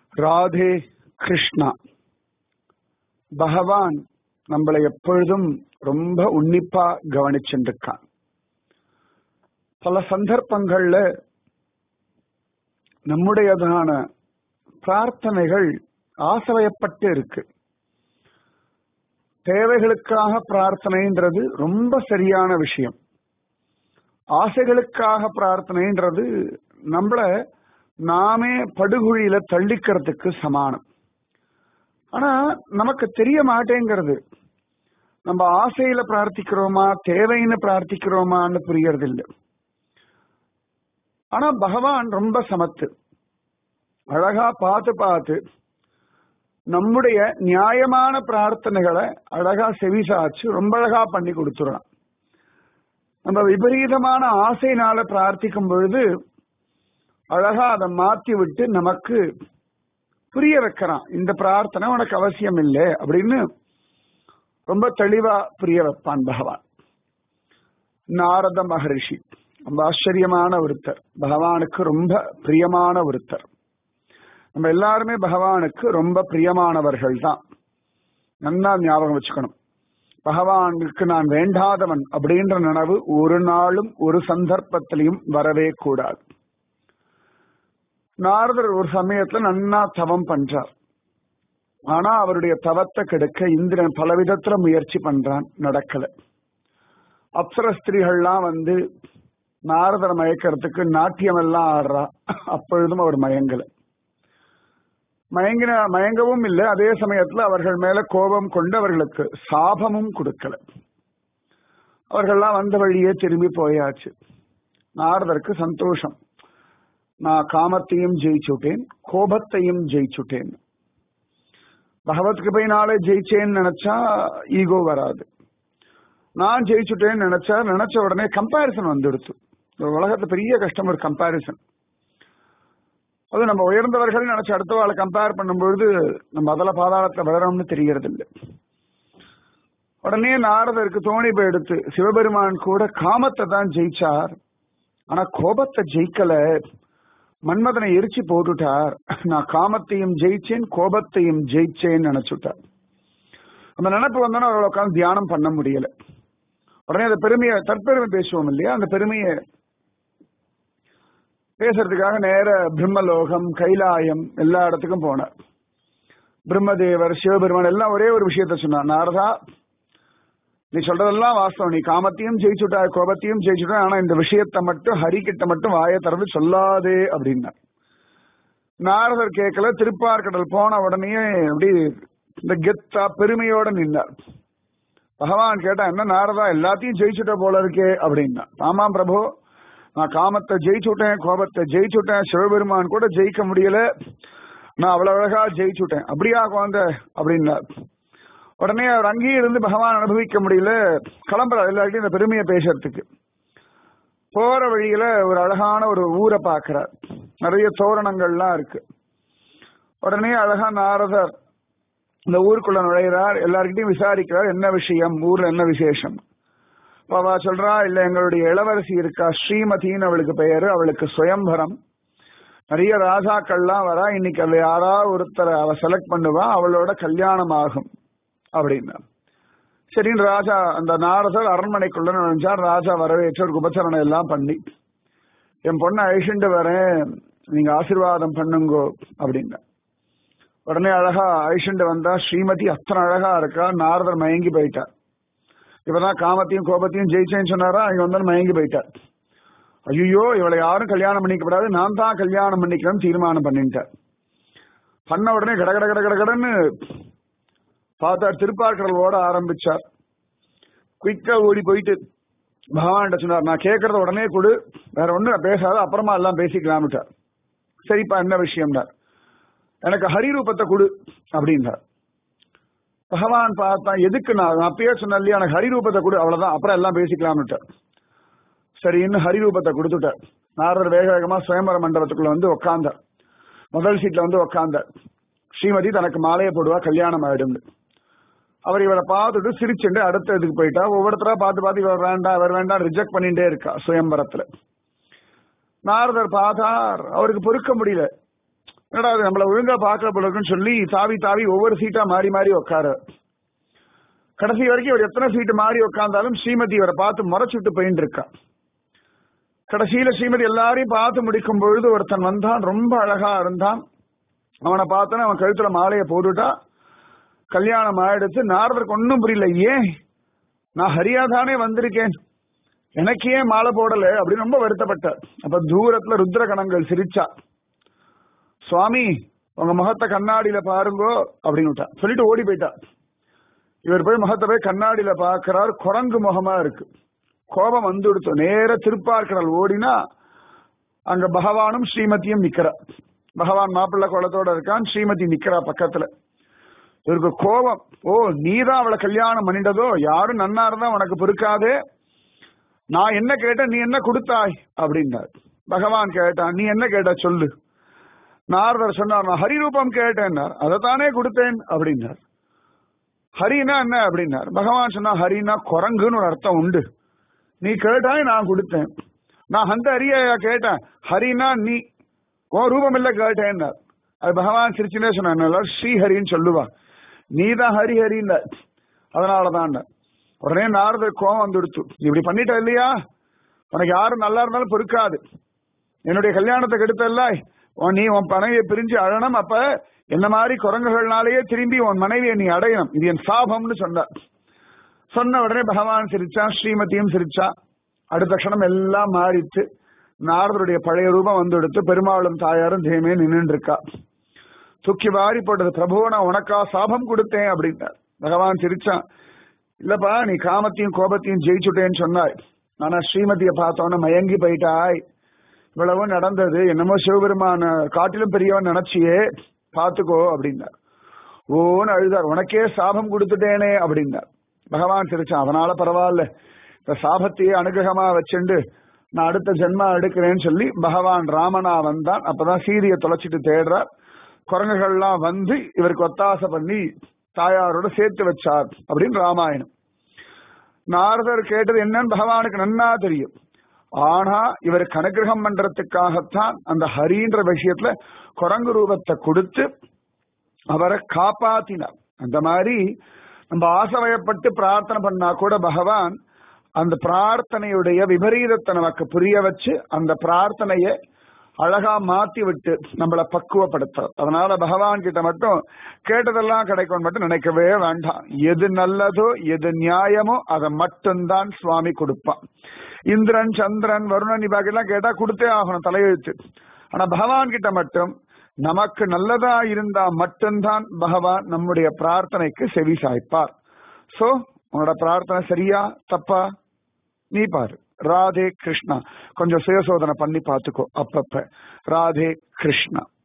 ராதே கிருஷ்ணா பகவான் நம்மளை எப்பொழுதும் ரொம்ப உன்னிப்பா கவனிச்சுருக்கான் பல சந்தர்ப்பங்கள்ல நம்முடையதான பிரார்த்தனைகள் ஆசையப்பட்டு இருக்கு தேவைகளுக்காக பிரார்த்தனைன்றது ரொம்ப சரியான விஷயம் ஆசைகளுக்காக பிரார்த்தனைன்றது நம்மள நாமே படுகுழியில தள்ளிக்கிறதுக்கு சமானம் ஆனா நமக்கு தெரிய மாட்டேங்கிறது நம்ம ஆசையில பிரார்த்திக்கிறோமா தேவைன்னு பிரார்த்திக்கிறோமான்னு புரியறது இல்லை ஆனா பகவான் ரொம்ப சமத்து அழகா பார்த்து பார்த்து நம்முடைய நியாயமான பிரார்த்தனைகளை அழகா செவிசாச்சு ரொம்ப அழகா பண்ணி கொடுத்துறான் நம்ம விபரீதமான ஆசைனால பிரார்த்திக்கும் பொழுது அழகா அதை மாத்தி விட்டு நமக்கு புரிய வைக்கிறான் இந்த பிரார்த்தனை உனக்கு அவசியம் இல்லை அப்படின்னு ரொம்ப தெளிவா புரிய வைப்பான் பகவான் நாரத மகரிஷி ரொம்ப ஆச்சரியமான ஒருத்தர் பகவானுக்கு ரொம்ப பிரியமான ஒருத்தர் நம்ம எல்லாருமே பகவானுக்கு ரொம்ப பிரியமானவர்கள் தான் நல்லா ஞாபகம் வச்சுக்கணும் பகவானுக்கு நான் வேண்டாதவன் அப்படின்ற நினைவு ஒரு நாளும் ஒரு சந்தர்ப்பத்திலையும் வரவே கூடாது நாரதர் ஒரு சமயத்துல நன்னா தவம் பண்றார் ஆனா அவருடைய தவத்தை கெடுக்க இந்திரன் பலவிதத்துல முயற்சி பண்றான் நடக்கல அப்சர ஸ்திரீகள்லாம் வந்து நாரதரை மயக்கிறதுக்கு நாட்டியம் எல்லாம் ஆடுறா அப்பொழுதும் அவர் மயங்கல மயங்கின மயங்கவும் இல்லை அதே சமயத்துல அவர்கள் மேல கோபம் கொண்டு அவர்களுக்கு சாபமும் கொடுக்கல அவர்கள்லாம் வந்த வழியே திரும்பி போயாச்சு நாரதருக்கு சந்தோஷம் நான் காமத்தையும் ஜெயிச்சுட்டேன் கோபத்தையும் ஜெயிச்சுட்டேன் பகவத் கிருபையினாலே ஜெயிச்சேன்னு நினைச்சா ஈகோ வராது நான் ஜெயிச்சுட்டேன்னு நினைச்சா நினைச்ச உடனே கம்பாரிசன் வந்துடுச்சு உலகத்துல பெரிய கஷ்டம் ஒரு கம்பாரிசன் அது நம்ம உயர்ந்தவர்கள் நினைச்ச அடுத்த வாழை கம்பேர் பண்ணும்பொழுது நம்ம அதில் பாதாளத்தை வளரோம்னு தெரியறது இல்லை உடனே நாரதருக்கு தோணி போய் எடுத்து சிவபெருமான் கூட காமத்தை தான் ஜெயிச்சார் ஆனா கோபத்தை ஜெயிக்கல மன்மதனை எரிச்சு போட்டுட்டார் நான் காமத்தையும் ஜெயிச்சேன் கோபத்தையும் ஜெயிச்சேன்னு நினைச்சுட்டார் அந்த நினைப்பு வந்தோன்னா அவரோட உட்காந்து தியானம் பண்ண முடியல உடனே அந்த பெருமையை தற்பெருமை பேசுவோம் இல்லையா அந்த பெருமையை பேசுறதுக்காக நேர பிரம்மலோகம் கைலாயம் எல்லா இடத்துக்கும் போனார் பிரம்மதேவர் சிவபெருமான் எல்லாம் ஒரே ஒரு விஷயத்த சொன்னார் நாரதா நீ சொல்றதெல்லாம் வாஸ்தவம் நீ காமத்தையும் ஜெயிச்சுட்டா கோபத்தையும் ஜெயிச்சுட்டா ஆனா இந்த விஷயத்த மட்டும் ஹரிக்கிட்ட மட்டும் வாயை திறந்து சொல்லாதே அப்படின்னா நாரதர் கேட்கல திருப்பார்கடல் போன உடனே அப்படி இந்த கெத்தா பெருமையோட நின்னார் பகவான் கேட்டா என்ன நாரதா எல்லாத்தையும் ஜெயிச்சுட்ட போல இருக்கே அப்படின்னா ஆமாம் பிரபு நான் காமத்தை ஜெயிச்சுட்டேன் கோபத்தை ஜெயிச்சுட்டேன் சிவபெருமான் கூட ஜெயிக்க முடியல நான் அவ்வளவு அழகா ஜெயிச்சுட்டேன் அப்படியா குழந்தை அப்படின்னார் உடனே அவர் அங்கேயே இருந்து பகவான் அனுபவிக்க முடியல கிளம்புறார் எல்லார்ட்டையும் இந்த பெருமையை பேசுறதுக்கு போற வழியில ஒரு அழகான ஒரு ஊரை பாக்குறார் நிறைய தோரணங்கள்லாம் இருக்கு உடனே அழகா நாரதர் இந்த ஊருக்குள்ள நுழைகிறார் எல்லார்கிட்டையும் விசாரிக்கிறார் என்ன விஷயம் ஊர்ல என்ன விசேஷம் அவ சொல்றா இல்ல எங்களுடைய இளவரசி இருக்கா ஸ்ரீமதின்னு அவளுக்கு பெயரு அவளுக்கு சுயம்பரம் நிறைய ராஜாக்கள்லாம் வரா இன்னைக்கு அவ யாரா ஒருத்தரை அவ செலக்ட் பண்ணுவா அவளோட கல்யாணம் ஆகும் அப்படின்னா சரின்னு ராஜா அந்த நாரதர் அரண்மனைக்குள்ள நுழைஞ்சார் ராஜா வரவேற்று ஒரு உபச்சரணை எல்லாம் பண்ணி என் பொண்ணை அழிச்சுட்டு வரேன் நீங்க ஆசீர்வாதம் பண்ணுங்கோ அப்படின்னா உடனே அழகா அழிச்சுண்டு வந்தா ஸ்ரீமதி அத்தனை அழகா இருக்கா நாரதர் மயங்கி போயிட்டார் இவதான் காமத்தையும் கோபத்தையும் ஜெயிச்சேன்னு சொன்னாரா இங்க வந்து மயங்கி போயிட்டார் ஐயோ இவளை யாரும் கல்யாணம் பண்ணிக்கப்படாது நான் தான் கல்யாணம் பண்ணிக்கிறேன்னு தீர்மானம் பண்ணிட்டார் பண்ண உடனே கட கட கட கடன்னு பார்த்தா திருப்பார்கடல் ஓட ஆரம்பிச்சார் குயிக்கா ஓடி போயிட்டு பகவான் சொன்னார் நான் கேட்கறத உடனே கொடு வேற ஒண்ணு பேசாத அப்புறமா எல்லாம் பேசிக்கலாம்ட்டார் சரிப்பா என்ன விஷயம்னார் எனக்கு ஹரிரூபத்தை கொடு அப்படின்றார் பகவான் பார்த்தா எதுக்கு நான் அப்பயே சொன்னேன் இல்லையா எனக்கு ஹரிரூபத்தை கொடு அவ்வளவுதான் அப்புறம் எல்லாம் பேசிக்கலாம்னுட்டார் சரி இன்னும் ஹரிரூபத்தை கொடுத்துட்டார் நாரதர் வேக வேகமா சுயம்பர மண்டபத்துக்குள்ள வந்து உக்காந்தார் முதல் சீட்ல வந்து உக்காந்தார் ஸ்ரீமதி தனக்கு மாலையை போடுவா கல்யாணம் ஆயிடும் அவர் இவரை பார்த்துட்டு சிரிச்சுட்டு அடுத்த இதுக்கு போயிட்டா ஒவ்வொருத்தரா பார்த்து பார்த்து இவர் வேண்டாம் இவர் வேண்டாம் ரிஜெக்ட் பண்ணிட்டே இருக்கா சுயம்பரத்துல நாரதர் பார்த்தார் அவருக்கு பொறுக்க முடியல என்னடா அது நம்மள ஒழுங்கா பார்க்கல போல இருக்குன்னு சொல்லி தாவி தாவி ஒவ்வொரு சீட்டா மாறி மாறி உட்கார கடைசி வரைக்கும் இவர் எத்தனை சீட்டு மாறி உட்கார்ந்தாலும் ஸ்ரீமதி இவரை பார்த்து முறைச்சுட்டு போயின்னு இருக்கா கடைசியில ஸ்ரீமதி எல்லாரையும் பார்த்து முடிக்கும் பொழுது ஒருத்தன் வந்தான் ரொம்ப அழகா இருந்தான் அவனை பார்த்தோன்னா அவன் கழுத்துல மாலையை போட்டுட்டா கல்யாணம் ஆயிடுத்து நாரதருக்கு ஒன்னும் புரியல ஏன் நான் ஹரியாதானே வந்திருக்கேன் எனக்கு ஏன் மாலை போடல அப்படின்னு ரொம்ப வருத்தப்பட்டார் அப்ப தூரத்துல ருத்ர கணங்கள் சிரிச்சா சுவாமி உங்க முகத்தை கண்ணாடியில பாருங்கோ அப்படின்னு விட்டா சொல்லிட்டு ஓடி போயிட்டா இவர் போய் முகத்தை போய் கண்ணாடியில பாக்குறார் குரங்கு முகமா இருக்கு கோபம் வந்து கொடுத்தோம் நேர திருப்பார்கடல் ஓடினா அங்க பகவானும் ஸ்ரீமதியும் நிக்கிறா பகவான் மாப்பிள்ளை குளத்தோட இருக்கான் ஸ்ரீமதி நிக்கிறா பக்கத்துல இவருக்கு கோபம் ஓ நீதான் அவளை கல்யாணம் பண்ணிட்டதோ யாரும் நன்னா இருந்தா உனக்கு பொறுக்காதே நான் என்ன கேட்டேன் நீ என்ன கொடுத்தாய் அப்படின்னார் பகவான் கேட்டான் நீ என்ன கேட்ட சொல்லு நாரதர் சொன்னார் நான் ஹரிரூபம் கேட்டேன்னார் அதைத்தானே கொடுத்தேன் அப்படின்னார் ஹரினா என்ன அப்படின்னார் பகவான் சொன்னா ஹரினா குரங்குன்னு ஒரு அர்த்தம் உண்டு நீ கேட்டாய் நான் கொடுத்தேன் நான் அந்த ஹரியா கேட்டேன் ஹரினா நீ உன் ரூபம் இல்ல கேட்டேன்னார் அது பகவான் சிரிச்சுனே சொன்ன ஸ்ரீஹரின்னு சொல்லுவா நீ தான் ஹரி ஹரின்ன அதனாலதான் உடனே நாரதர் கோவம் வந்துடுத்து நீ இப்படி பண்ணிட்ட இல்லையா உனக்கு யாரும் நல்லா இருந்தாலும் பொறுக்காது என்னுடைய கல்யாணத்தை கெடுத்தல்ல உன் நீ உன் மனைவியை பிரிஞ்சு அழணும் அப்ப என்ன மாதிரி குரங்குகள்னாலேயே திரும்பி உன் மனைவியை நீ அடையணும் இது என் சாபம்னு சொன்னார் சொன்ன உடனே பகவான் சிரிச்சான் ஸ்ரீமதியும் சிரிச்சா அடுத்த க்ஷணம் எல்லாம் மாறிட்டு நாரதருடைய பழைய ரூபம் வந்து எடுத்து பெருமாளும் தாயாரும் தேமே நின்று இருக்கா தூக்கி வாரி போட்டது பிரபு நான் உனக்கா சாபம் கொடுத்தேன் அப்படின்னார் பகவான் சிரிச்சான் இல்லப்பா நீ காமத்தையும் கோபத்தையும் ஜெயிச்சுட்டேன்னு சொன்னாய் ஆனா ஸ்ரீமதியை பார்த்தோன்னு மயங்கி போயிட்டாய் இவ்வளவு நடந்தது என்னமோ சிவபெருமான காட்டிலும் பெரியவன் நினைச்சியே பாத்துக்கோ அப்படின்னார் ஓன்னு அழுதார் உனக்கே சாபம் கொடுத்துட்டேனே அப்படின்னார் பகவான் சிரிச்சான் அதனால பரவாயில்ல இந்த சாபத்தையே அனுகிரகமா வச்சுண்டு நான் அடுத்த ஜென்மா எடுக்கிறேன்னு சொல்லி பகவான் ராமனா வந்தான் அப்பதான் சீரிய தொலைச்சிட்டு தேடுறார் குரங்குகள்லாம் வந்து இவருக்கு ஒத்தாசை பண்ணி தாயாரோட சேர்த்து வச்சார் அப்படின்னு ராமாயணம் நாரதர் கேட்டது என்னன்னு பகவானுக்கு நன்னா தெரியும் ஆனா இவருக்கு அனுகிரகம் பண்றதுக்காகத்தான் அந்த ஹரின்ற விஷயத்துல குரங்கு ரூபத்தை கொடுத்து அவரை காப்பாத்தினார் அந்த மாதிரி நம்ம ஆசவயப்பட்டு பிரார்த்தனை பண்ணா கூட பகவான் அந்த பிரார்த்தனையுடைய விபரீதத்தை நமக்கு புரிய வச்சு அந்த பிரார்த்தனைய அழகா மாத்தி விட்டு நம்மள பக்குவப்படுத்துறார் அதனால பகவான் கிட்ட மட்டும் கேட்டதெல்லாம் கிடைக்கும் மட்டும் நினைக்கவே வேண்டாம் எது நல்லதோ எது நியாயமோ அதை மட்டும்தான் சுவாமி கொடுப்பான் இந்திரன் சந்திரன் வருணன் இவாக்கெல்லாம் கேட்டா கொடுத்தே ஆகணும் தலையெழுத்து ஆனா பகவான் கிட்ட மட்டும் நமக்கு நல்லதா இருந்தா மட்டும்தான் பகவான் நம்முடைய பிரார்த்தனைக்கு செவி சாய்ப்பார் சோ உன்னோட பிரார்த்தனை சரியா தப்பா நீ பாரு ராதே கிருஷ்ணா கொஞ்சம் சுயசோதனை பண்ணி பார்த்துக்கோ அப்பப்ப ராதே கிருஷ்ணா